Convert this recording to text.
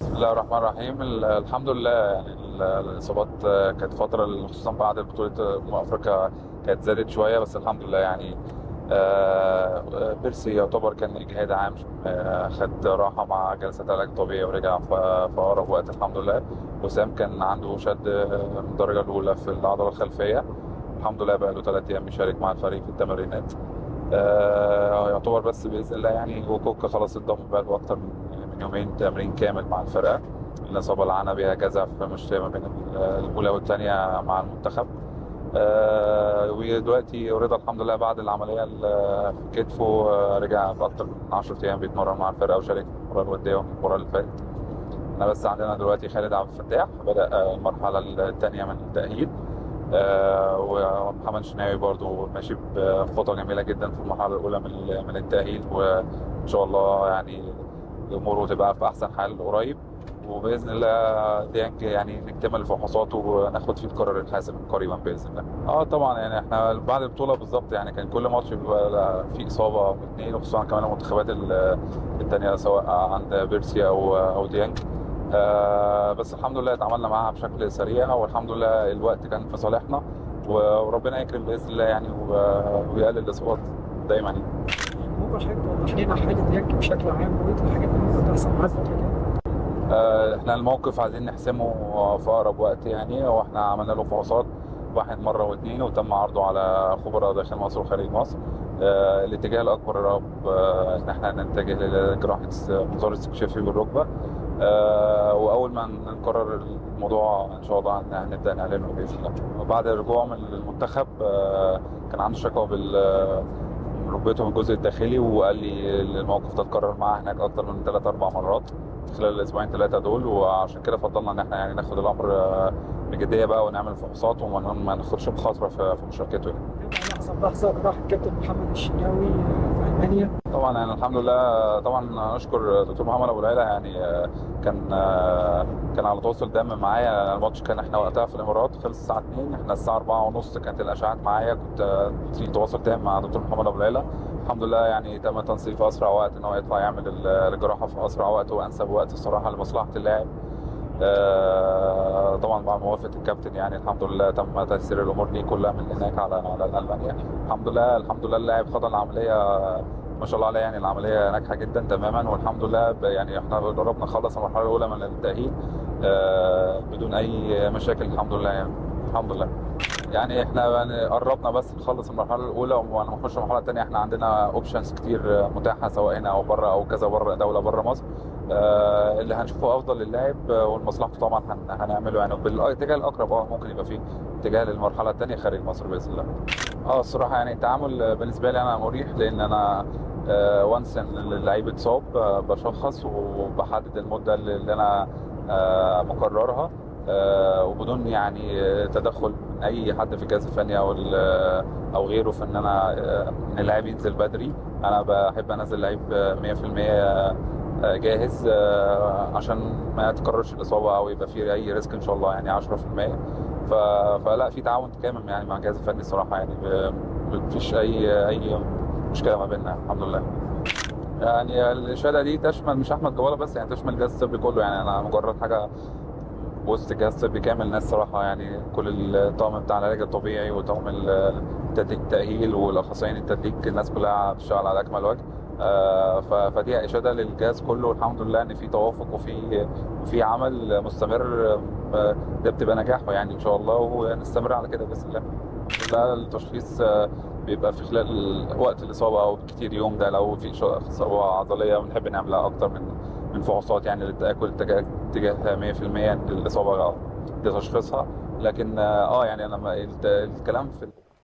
بسم الله الرحمن الرحيم ال- الحمد لله يعني ال- الاصابات آه، كانت فتره خصوصا بعد بطوله امم افريقيا كانت زادت شويه بس الحمد لله يعني آه، آه، بيرسي يعتبر كان اجهاد عام آه، خد راحه مع جلسات علاج طبيعي ورجع في في اقرب وقت الحمد لله وسام كان عنده شد آه، من الدرجه الاولى في العضله الخلفيه الحمد لله بقى له ثلاث ايام بيشارك مع الفريق في التمرينات آه، يعتبر بس باذن الله يعني وكوكا خلاص اتضم بقى له اكتر من من يومين تمرين كامل مع الفرقه الاصابه اللي عانى بيها جزع في مشكله ما بين الاولى والثانيه مع المنتخب آه، ودلوقتي رضا الحمد لله بعد العمليه اللي في كتفه آه، رجع باكتر من 10 ايام بيتمرن مع الفرقه وشارك في المباراه الوديه والمباراه اللي فاتت احنا بس عندنا دلوقتي خالد عبد الفتاح بدا آه، المرحله الثانيه من التاهيل آه، ومحمد شناوي برضو ماشي بخطوه جميله جدا في المرحله الاولى من من التاهيل وان شاء الله يعني اموره تبقى في احسن حال قريب وباذن الله ديانج يعني نكتمل الفحوصات وناخد فيه القرار الحاسم قريبا باذن الله. اه طبعا يعني احنا بعد البطوله بالظبط يعني كان كل ماتش بيبقى فيه اصابه او اثنين وخصوصا كمان المنتخبات ال- التانيه سواء عند بيرسي او او ديانج. آه بس الحمد لله اتعاملنا معاها بشكل سريع والحمد لله الوقت كان في صالحنا وربنا يكرم باذن الله يعني و- ويقلل الاصابات دايما يعني. ممكن حضرتك توضح لنا حاله ديانج بشكل عام وايه الحاجات اللي ممكن تحصل معاه الفتره الجايه؟ آه، احنا الموقف عايزين نحسمه في اقرب وقت يعني واحنا عملنا له فحوصات واحد مره واثنين وتم عرضه على خبراء داخل مصر وخارج مصر آه، الاتجاه الاكبر يا رب آه، ان احنا نتجه لجراحه منظار استكشافي بالركبه آه، واول ما نقرر الموضوع ان شاء الله هنبدا نعلنه باذن الله وبعد الرجوع من المنتخب آه، كان عنده شكوى بال من ركبته من الجزء الداخلي وقال لي الموقف ده اتكرر معاه هناك اكتر من ثلاث اربع مرات خلال الاسبوعين ثلاثه دول وعشان كده فضلنا ان احنا يعني ناخد الامر آه، بجديه بقى ونعمل فحوصات وما ما ناخدش مخاطره في في مشاركته يعني. طبعا لحظه بلحظه جراحه الكابتن محمد الشناوي في المانيا طبعا يعني الحمد لله طبعا اشكر دكتور محمد ابو العيله يعني آه، كان آه، كان على تواصل دائم معايا الماتش كان احنا وقتها في الامارات خلص الساعه 2 احنا الساعه 4 ونص كانت الاشعاعات معايا كنت آه، في تواصل تام مع دكتور محمد ابو العيله الحمد لله يعني تم تنسيق في اسرع وقت ان هو يطلع يعمل ال- الجراحه في اسرع وقت وانسب وقت الصراحه لمصلحه اللاعب آه، طبعا مع موافقه الكابتن يعني الحمد لله تم تيسير الامور دي كلها من هناك على على المانيا الحمد لله الحمد لله اللاعب خضع العمليه ما شاء الله عليه يعني العمليه ناجحه جدا تماما والحمد لله ب- يعني احنا قربنا نخلص المرحله الاولى من التاهيل آه، بدون اي مشاكل الحمد لله يعني الحمد لله يعني احنا يعني قربنا بس نخلص المرحله الاولى ولما نخش المرحله الثانيه احنا عندنا اوبشنز كتير متاحه سواء هنا او بره او كذا بره دوله بره مصر آه، اللي هنشوفه افضل للاعب آه، ولمصلحته طبعا هن- هنعمله يعني بالاتجاه الاقرب اه ممكن يبقى فيه اتجاه للمرحله الثانيه خارج مصر باذن الله. اه الصراحه يعني التعامل بالنسبه لي انا مريح لان انا وانس ان اللعيب اتصاب آه، بشخص وبحدد المده اللي اللي انا آه، مقررها آه، وبدون يعني آه، تدخل من اي حد في الجهاز الفني او ال- او غيره في ان انا آه، ان اللاعب ينزل بدري انا بحب انزل لعيب آه، 100% آه، جاهز آه، عشان ما يتكررش الاصابه او يبقى في اي ريسك ان شاء الله يعني 10% ف... فلا في تعاون كامل يعني مع الجهاز الفني الصراحه يعني ب- مفيش اي اي مشكله ما بيننا الحمد لله يعني الاشاده دي تشمل مش احمد جواله بس يعني تشمل الجهاز الطبي كله يعني انا مجرد حاجه وسط الجهاز الطبي كامل ناس صراحه يعني كل الطاقم بتاع العلاج الطبيعي وطاقم التدريج التاهيل والاخصائيين التدريج الناس كلها بتشتغل على اكمل وجه آه، ف- فدي اشاده للجهاز كله والحمد لله ان في توافق وفي وفي عمل مستمر آه، ده بتبقى نجاحه يعني ان شاء الله ونستمر على كده باذن الله. لا التشخيص آه، بيبقى في خلال وقت الاصابه او كتير يوم ده لو في ش- اصابه عضليه بنحب نعملها اكتر من من فحوصات يعني للتاكد اتجاه اتجاه 100% ان الاصابه ده تشخيصها لكن اه يعني لما الكلام في